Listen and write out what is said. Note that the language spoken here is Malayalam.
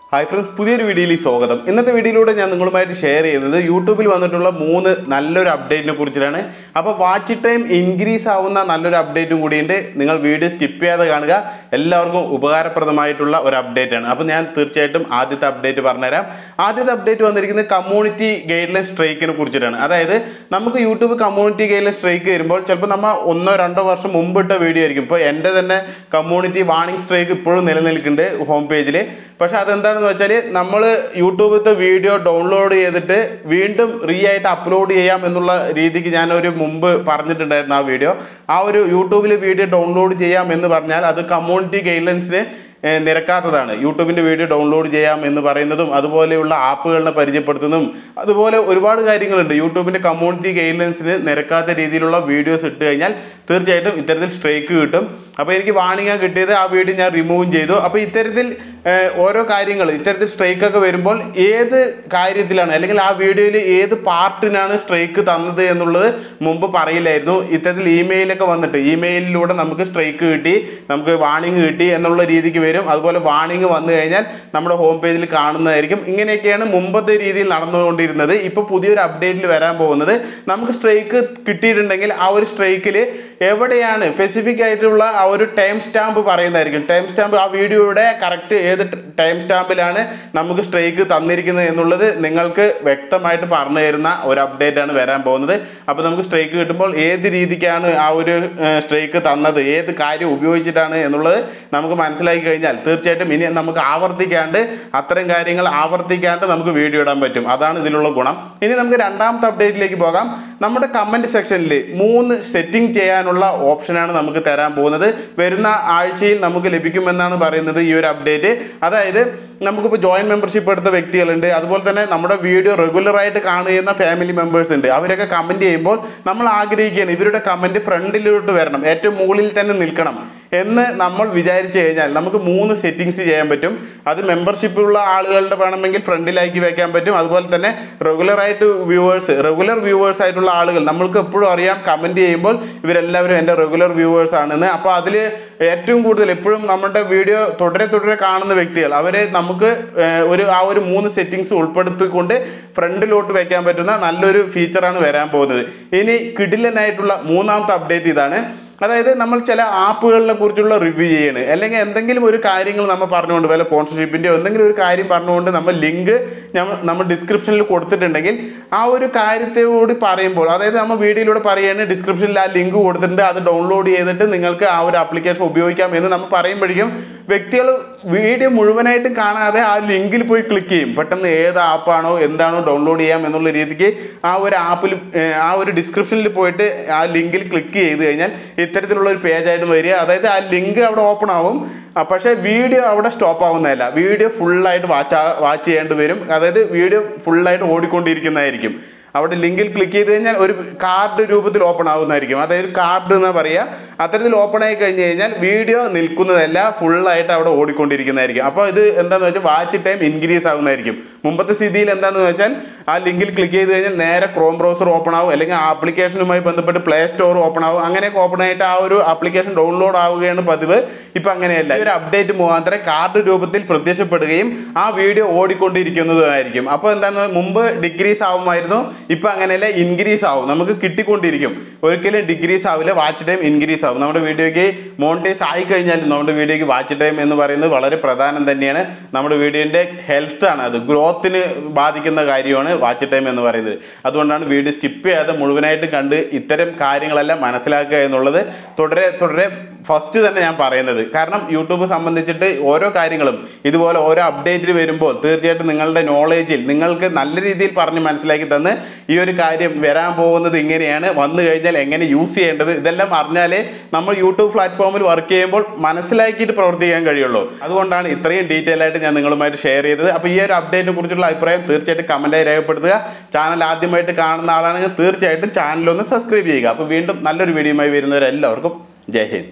ഹായ് ഫ്രണ്ട്സ് പുതിയൊരു വീഡിയോയിലേക്ക് സ്വാഗതം ഇന്നത്തെ വീഡിയോയിലൂടെ ഞാൻ നിങ്ങളുമായിട്ട് ഷെയർ ചെയ്യുന്നത് യൂട്യൂബിൽ വന്നിട്ടുള്ള മൂന്ന് നല്ലൊരു അപ്ഡേറ്റിനെ കുറിച്ചിട്ടാണ് അപ്പോൾ വാച്ച് ടൈം ഇൻക്രീസ് ആവുന്ന നല്ലൊരു അപ്ഡേറ്റും കൂടിയുണ്ട് നിങ്ങൾ വീഡിയോ സ്കിപ്പ് ചെയ്യാതെ കാണുക എല്ലാവർക്കും ഉപകാരപ്രദമായിട്ടുള്ള ഒരു അപ്ഡേറ്റ് ആണ് അപ്പോൾ ഞാൻ തീർച്ചയായിട്ടും ആദ്യത്തെ അപ്ഡേറ്റ് പറഞ്ഞുതരാം ആദ്യത്തെ അപ്ഡേറ്റ് വന്നിരിക്കുന്നത് കമ്മ്യൂണിറ്റി ഗൈഡ് ലൈൻ സ്ട്രൈക്കിനെ കുറിച്ചിട്ടാണ് അതായത് നമുക്ക് YouTube community guideline strike വരുമ്പോൾ ചിലപ്പോൾ നമ്മൾ ഒന്നോ രണ്ടോ വർഷം മുമ്പ് ഇട്ട വീഡിയോ ആയിരിക്കും ഇപ്പോൾ എൻ്റെ തന്നെ കമ്മ്യൂണിറ്റി വാണിംഗ് സ്ട്രൈക്ക് ഇപ്പോഴും നിലനിൽക്കുന്നുണ്ട് ഹോം പേജിൽ പക്ഷേ അതെന്താണെന്ന് വെച്ചാൽ നമ്മൾ യൂട്യൂബിലത്തെ വീഡിയോ ഡൗൺലോഡ് ചെയ്തിട്ട് വീണ്ടും റീ ആയിട്ട് അപ്ലോഡ് ചെയ്യാം എന്നുള്ള രീതിക്ക് ഞാനൊരു മുമ്പ് പറഞ്ഞിട്ടുണ്ടായിരുന്നു ആ വീഡിയോ ആ ഒരു യൂട്യൂബിൽ വീഡിയോ ഡൗൺലോഡ് ചെയ്യാം എന്ന് പറഞ്ഞാൽ അത് കമ്മ്യൂണിറ്റി ഗൈഡ്ലൈൻസിന് ഏഹ് നിരക്കാത്തതാണ് യൂട്യൂബിൻ്റെ വീഡിയോ ഡൗൺലോഡ് ചെയ്യാം എന്ന് പറയുന്നതും അതുപോലെയുള്ള ആപ്പുകളിനെ പരിചയപ്പെടുത്തുന്നതും അതുപോലെ ഒരുപാട് കാര്യങ്ങളുണ്ട് യൂട്യൂബിൻ്റെ കമ്മ്യൂണിറ്റി ഗൈഡ്ലൈൻസിന് നിരക്കാത്ത രീതിയിലുള്ള വീഡിയോസ് ഇട്ട് കഴിഞ്ഞാൽ തീർച്ചയായിട്ടും ഇത്തരത്തിൽ സ്ട്രൈക്ക് കിട്ടും അപ്പോൾ എനിക്ക് വാണിംഗ് കിട്ടിയത് ആ വീഡിയോ ഞാൻ റിമൂവും ചെയ്തു അപ്പോൾ ഇത്തരത്തിൽ ഏഹ്, ഓരോ കാര്യങ്ങൾ ഇത്തരത്തിൽ സ്ട്രൈക്ക് ഒക്കെ വരുമ്പോൾ ഏത് കാര്യത്തിലാണ് അല്ലെങ്കിൽ ആ വീഡിയോയിൽ ഏത് പാർട്ടിനാണ് സ്ട്രൈക്ക് തന്നത് എന്നുള്ളത് മുമ്പ് പറയില്ലായിരുന്നു ഇത്തരത്തിൽ ഇമെയിലൊക്കെ വന്നിട്ട് ഇമെയിലിലൂടെ നമുക്ക് സ്ട്രൈക്ക് കിട്ടി നമുക്ക് വാണിംഗ് കിട്ടി എന്നുള്ള രീതിക്ക് വരും അതുപോലെ വാണിംഗ് വന്നു കഴിഞ്ഞാൽ നമ്മുടെ ഹോം പേജിൽ കാണുന്നതായിരിക്കും ഇങ്ങനെയൊക്കെയാണ് മുമ്പത്തെ രീതിയിൽ നടന്നുകൊണ്ടിരുന്നത് ഇപ്പോൾ പുതിയൊരു അപ്ഡേറ്റിൽ വരാൻ പോകുന്നത് നമുക്ക് സ്ട്രൈക്ക് കിട്ടിയിട്ടുണ്ടെങ്കിൽ ആ ഒരു സ്ട്രൈക്കിൽ എവിടെയാണ് സ്പെസിഫിക് ആയിട്ടുള്ള ആ ഒരു ടൈം സ്റ്റാമ്പ് പറയുന്നതായിരിക്കും ടൈം സ്റ്റാമ്പ് ആ വീഡിയോയുടെ കറക്റ്റ് ഏത് ടൈം സ്റ്റാമ്പിലാണ് നമുക്ക് സ്ട്രൈക്ക് തന്നിരിക്കുന്നത് എന്നുള്ളത് നിങ്ങൾക്ക് വ്യക്തമായിട്ട് പറഞ്ഞു തരുന്ന ഒരു അപ്ഡേറ്റ് ആണ് വരാൻ പോകുന്നത് അപ്പോൾ നമുക്ക് സ്ട്രൈക്ക് കിട്ടുമ്പോൾ ഏത് രീതിക്കാണ് ആ ഒരു സ്ട്രൈക്ക് തന്നത് ഏത് കാര്യം ഉപയോഗിച്ചിട്ടാണ് എന്നുള്ളത് നമുക്ക് മനസ്സിലാക്കി കഴിഞ്ഞാൽ തീർച്ചയായിട്ടും ഇനി നമുക്ക് ആവർത്തിക്കാണ്ട് അത്തരം കാര്യങ്ങൾ ആവർത്തിക്കാണ്ട് നമുക്ക് വീഡിയോ ഇടാൻ പറ്റും അതാണ് ഇതിലുള്ള ഗുണം ഇനി നമുക്ക് രണ്ടാമത്തെ അപ്ഡേറ്റിലേക്ക് പോകാം നമ്മുടെ കമൻറ്റ് സെക്ഷനിൽ മൂന്ന് സെറ്റിംഗ് ചെയ്യാനുള്ള ഓപ്ഷനാണ് നമുക്ക് തരാൻ പോകുന്നത് വരുന്ന ആഴ്ചയിൽ നമുക്ക് ലഭിക്കുമെന്നാണ് പറയുന്നത് ഈ ഒരു അപ്ഡേറ്റ് അതായത് നമുക്കിപ്പോൾ ജോയിൻറ്റ് മെമ്പർഷിപ്പ് എടുത്ത വ്യക്തികളുണ്ട് അതുപോലെ തന്നെ നമ്മുടെ വീഡിയോ റെഗുലറായിട്ട് കാണുന്ന ഫാമിലി മെമ്പേഴ്സ് ഉണ്ട് അവരൊക്കെ കമൻറ്റ് ചെയ്യുമ്പോൾ നമ്മൾ ആഗ്രഹിക്കുകയാണ് ഇവരുടെ കമൻറ്റ് ഫ്രണ്ടിലോട്ട് വരണം ഏറ്റവും മുകളിൽ തന്നെ നിൽക്കണം എന്ന് നമ്മൾ വിചാരിച്ചു കഴിഞ്ഞാൽ നമുക്ക് മൂന്ന് സെറ്റിങ്സ് ചെയ്യാൻ പറ്റും അത് മെമ്പർഷിപ്പ് ഉള്ള ആളുകളുടെ വേണമെങ്കിൽ ഫ്രണ്ടിലാക്കി വെക്കാൻ പറ്റും അതുപോലെ തന്നെ റെഗുലറായിട്ട് വ്യൂവേഴ്സ് റെഗുലർ വ്യൂവേഴ്സ് ആയിട്ടുള്ള ആളുകൾ നമ്മൾക്ക് എപ്പോഴും അറിയാം കമൻറ്റ് ചെയ്യുമ്പോൾ ഇവരെല്ലാവരും എൻ്റെ റെഗുലർ വ്യൂവേഴ്സ് ആണെന്ന് അപ്പോൾ അതിൽ ഏറ്റവും കൂടുതൽ എപ്പോഴും നമ്മുടെ വീഡിയോ തുടരെ തുടരെ കാണുന്ന വ്യക്തികൾ അവരെ നമുക്ക് ഏഹ്, ഒരു ആ ഒരു മൂന്ന് സെറ്റിങ്സ് ഉൾപ്പെടുത്തിക്കൊണ്ട് ഫ്രണ്ടിലോട്ട് വെക്കാൻ പറ്റുന്ന നല്ലൊരു ഫീച്ചറാണ് വരാൻ പോകുന്നത് ഇനി കിടിലനായിട്ടുള്ള മൂന്നാമത്തെ അപ്ഡേറ്റ് ഇതാണ് അതായത് നമ്മൾ ചില ആപ്പുകളെ കുറിച്ചുള്ള റിവ്യൂ ചെയ്യണ് അല്ലെങ്കിൽ എന്തെങ്കിലും ഒരു കാര്യങ്ങൾ നമ്മൾ പറഞ്ഞുകൊണ്ട് വല്ല സ്പോൺസർഷിപ്പിൻ്റെയോ എന്തെങ്കിലും ഒരു കാര്യം പറഞ്ഞുകൊണ്ട് നമ്മൾ ലിങ്ക് നമ്മൾ ഡിസ്ക്രിപ്ഷനിൽ കൊടുത്തിട്ടുണ്ടെങ്കിൽ ആ ഒരു കാര്യത്തോട് പറയുമ്പോൾ അതായത് നമ്മൾ വീഡിയോയിലൂടെ പറയുകയാണ് ഡിസ്ക്രിപ്ഷനിൽ ആ ലിങ്ക് കൊടുത്തിട്ടുണ്ട് അത് ഡൗൺലോഡ് ചെയ്തിട്ട് നിങ്ങൾക്ക് ആ ഒരു ആപ്ലിക്കേഷൻ ഉപയോഗിക്കാം എന്ന് നമ്മൾ പറയുമ്പോഴേക്കും വ്യക്തികൾ വീഡിയോ മുഴുവനായിട്ടും കാണാതെ ആ ലിങ്കിൽ പോയി ക്ലിക്ക് ചെയ്യും പെട്ടെന്ന് ഏത് ആപ്പാണോ എന്താണോ ഡൗൺലോഡ് ചെയ്യാം എന്നുള്ള രീതിക്ക് ആ ഒരു ആപ്പിൽ ആ ഒരു ഡിസ്ക്രിപ്ഷനിൽ പോയിട്ട് ആ ലിങ്കിൽ ക്ലിക്ക് ചെയ്ത് കഴിഞ്ഞാൽ ഇത്തരത്തിലുള്ള ഒരു പേജായിട്ട് വരിക അതായത് ആ ലിങ്ക് അവിടെ ഓപ്പൺ ആവും ആ, പക്ഷേ വീഡിയോ അവിടെ സ്റ്റോപ്പ് ആവുന്നതല്ല വീഡിയോ ഫുള്ളായിട്ട് വാച്ച് വാച്ച് ചെയ്യേണ്ടി വരും അതായത് വീഡിയോ ഫുള്ളായിട്ട് ഓടിക്കൊണ്ടിരിക്കുന്നതായിരിക്കും അവിടെ ലിങ്കിൽ ക്ലിക്ക് ചെയ്ത് കഴിഞ്ഞാൽ ഒരു കാർഡ് രൂപത്തിൽ ഓപ്പൺ ആവുന്നതായിരിക്കും അതായത് കാർഡ് എന്ന് പറയുക അത്തരത്തിൽ ഓപ്പൺ ആയി കഴിഞ്ഞ് കഴിഞ്ഞാൽ വീഡിയോ നിൽക്കുന്നതല്ല ഫുള്ളായിട്ട് അവിടെ ഓടിക്കൊണ്ടിരിക്കുന്നതായിരിക്കും അപ്പോൾ ഇത് എന്താണെന്ന് വെച്ചാൽ വാച്ച് ടൈം ഇൻക്രീസ് ആവുന്നതായിരിക്കും മുമ്പത്തെ സ്ഥിതിയിൽ എന്താണെന്ന് വെച്ചാൽ ആ ലിങ്കിൽ ക്ലിക്ക് ചെയ്ത് കഴിഞ്ഞാൽ നേരെ ക്രോം ബ്രൗസർ ഓപ്പൺ ആവും അല്ലെങ്കിൽ ആ ആപ്ലിക്കേഷനുമായി ബന്ധപ്പെട്ട് പ്ലേ സ്റ്റോർ ഓപ്പൺ ആവും അങ്ങനെയൊക്കെ ഓപ്പൺ ആയിട്ട് ആ ഒരു ആപ്ലിക്കേഷൻ ഡൗൺലോഡ് ആവുകയാണ് പതിവ് ഇപ്പം അങ്ങനെയല്ല ഈ ഒരു അപ്ഡേറ്റ് മുഖാന്തരം കാർഡ് രൂപത്തിൽ പ്രത്യക്ഷപ്പെടുകയും ആ വീഡിയോ ഓടിക്കൊണ്ടിരിക്കുന്നതുമായിരിക്കും അപ്പോൾ എന്താണ് മുമ്പ് ഡിഗ്രീസ് ആവുമായിരുന്നു ഇപ്പം അങ്ങനെയല്ല ഇൻക്രീസ് ആവും നമുക്ക് കിട്ടിക്കൊണ്ടിരിക്കും ഒരിക്കലും ഡിഗ്രീസ് ആവില്ല വാച്ച് ടൈം ഇൻക്രീസ് ആവും നമ്മുടെ വീഡിയോയ്ക്ക് മോണിറ്റൈസ് ആയി കഴിഞ്ഞാൽ നമ്മുടെ വീഡിയോയ്ക്ക് വാച്ച് ടൈം എന്ന് പറയുന്നത് വളരെ പ്രധാനം തന്നെയാണ് നമ്മുടെ വീഡിയോൻ്റെ ഹെൽത്ത് ആണ് അത് ഗ്രോത്തിന് ബാധിക്കുന്ന കാര്യമാണ് വാച്ച് ടൈം എന്ന് പറയുന്നത് അതുകൊണ്ടാണ് വീഡിയോ സ്കിപ്പ് ചെയ്യാതെ മുഴുവനായിട്ട് കണ്ട് ഇത്തരം കാര്യങ്ങളെല്ലാം മനസ്സിലാക്കുക എന്നുള്ളത് തുടരെ തുടരെ ഫസ്റ്റ് തന്നെ ഞാൻ പറയുന്നത് കാരണം യൂട്യൂബ് സംബന്ധിച്ചിട്ട് ഓരോ കാര്യങ്ങളും ഇതുപോലെ ഓരോ അപ്ഡേറ്റിൽ വരുമ്പോൾ തീർച്ചയായിട്ടും നിങ്ങളുടെ നോളേജിൽ നിങ്ങൾക്ക് നല്ല രീതിയിൽ പറഞ്ഞ് മനസ്സിലാക്കി തന്ന് ഈ ഒരു കാര്യം വരാൻ പോകുന്നത് ഇങ്ങനെയാണ് വന്നു കഴിഞ്ഞാൽ എങ്ങനെ യൂസ് ചെയ്യേണ്ടത് ഇതെല്ലാം അറിഞ്ഞാലേ നമ്മൾ യൂട്യൂബ് പ്ലാറ്റ്ഫോമിൽ വർക്ക് ചെയ്യുമ്പോൾ മനസ്സിലാക്കിയിട്ട് പ്രവർത്തിക്കാൻ കഴിയുള്ളൂ അതുകൊണ്ടാണ് ഇത്രയും ഡീറ്റെയിൽ ആയിട്ട് ഞാൻ നിങ്ങളുമായിട്ട് ഷെയർ ചെയ്തത് അപ്പോൾ ഈ ഒരു അപ്ഡേറ്റിനെ കുറിച്ചുള്ള അഭിപ്രായം തീർച്ചയായിട്ടും കമൻറ്റായി രേഖപ്പെടുത്തുക ചാനൽ ആദ്യമായിട്ട് കാണുന്ന ആളാണെങ്കിൽ തീർച്ചയായിട്ടും ചാനലൊന്ന് സബ്സ്ക്രൈബ് ചെയ്യുക അപ്പോൾ വീണ്ടും നല്ലൊരു വീഡിയോയുമായി വരുന്നവരെല്ലാവർക്കും ജയ് ഹിന്ദ്